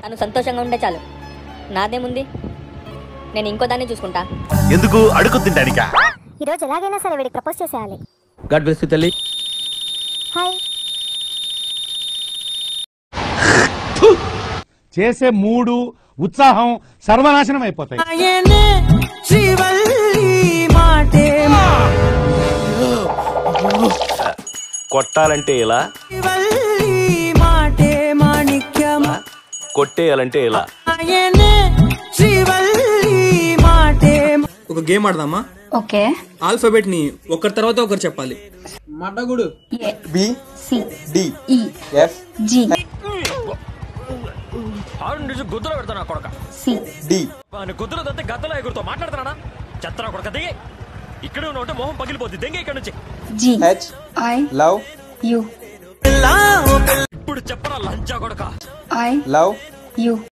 తను సంతోషంగా ఉంటే చాలు నాదేముంది నేను ఇంకో దాన్ని చూసుకుంటా ఎందుకు అడుగు తింటానికా ఈ రోజు ఎలాగైనా సరే వీడికి ప్రపోజ్ చేసేయాలి గాడ్ బ్లెస్ యూ తల్లి హాయ్ చేసే మూడు ఉత్సాహం సర్వనాశనం అయిపోతాయి కొట్టాలంటే ఇలా కొట్టేయాలంటే ఇలా ఒక గేమ్ ఆడదామా ఓకే ఆల్ఫాబెట్ ని ఒకరి తర్వాత ఒకరు చెప్పాలి మడ్డగుడు A B C D E F G గుద్దులో పెడతాను కొడక సి డి గుద్దులో దంతే గద్దలో ఎగురుతో మాట్లాడుతున్నాడా చెత్తరా కొడక దిగి ఇక్కడే ఉన్న మొహం పగిలిపోద్ది దెంగ ఇక్కడ నుంచి G H I love you ఇప్పుడు చెప్పరా లంచా కొడక ఐ లవ్ యు